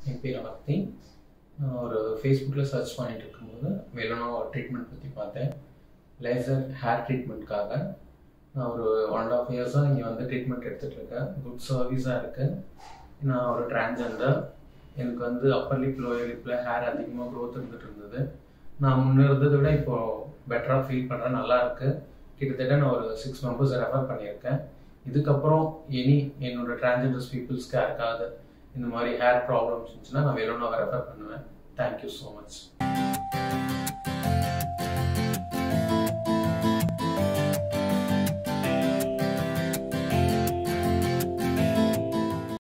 என் பேர் ஆர்த்தி நான் ஒரு ஃபேஸ்புக்கில் சர்ச் பண்ணிட்டு இருக்கும்போது வெலனோ ட்ரீட்மெண்ட் பற்றி பார்த்தேன் லேசர் ஹேர் ட்ரீட்மெண்ட்காக நான் ஒரு ஒன் அண்ட் ஆஃப் இயர்ஸாக இங்கே வந்து ட்ரீட்மெண்ட் எடுத்துகிட்டு இருக்கேன் குட் சர்வீஸாக இருக்குது நான் ஒரு டிரான்ஜெண்டர் எனக்கு வந்து அப்பர் லிப் லோயர் லிப்பில் ஹேர் அதிகமாக க்ரோத் இருந்துட்டு இருந்தது நான் முன்ன இருந்ததை விட இப்போது பெட்டராக ஃபீல் பண்ணுறேன் நல்லா இருக்கு கிட்டத்தட்ட நான் ஒரு சிக்ஸ் மெம்பர்ஸ் ரெஃபர் பண்ணியிருக்கேன் இதுக்கப்புறம் எனி என்னோட டிரான்ஜெண்டர்ஸ் பீப்புள்ஸ்க்கு யாருக்காவது இந்த மாதிரி ஹேர் ப்ராப்ளம்ஸ் இருந்துச்சுன்னா நான் வேணும்னா ரெஃபர் பண்ணுவேன் தேங்க்யூ ஸோ மச்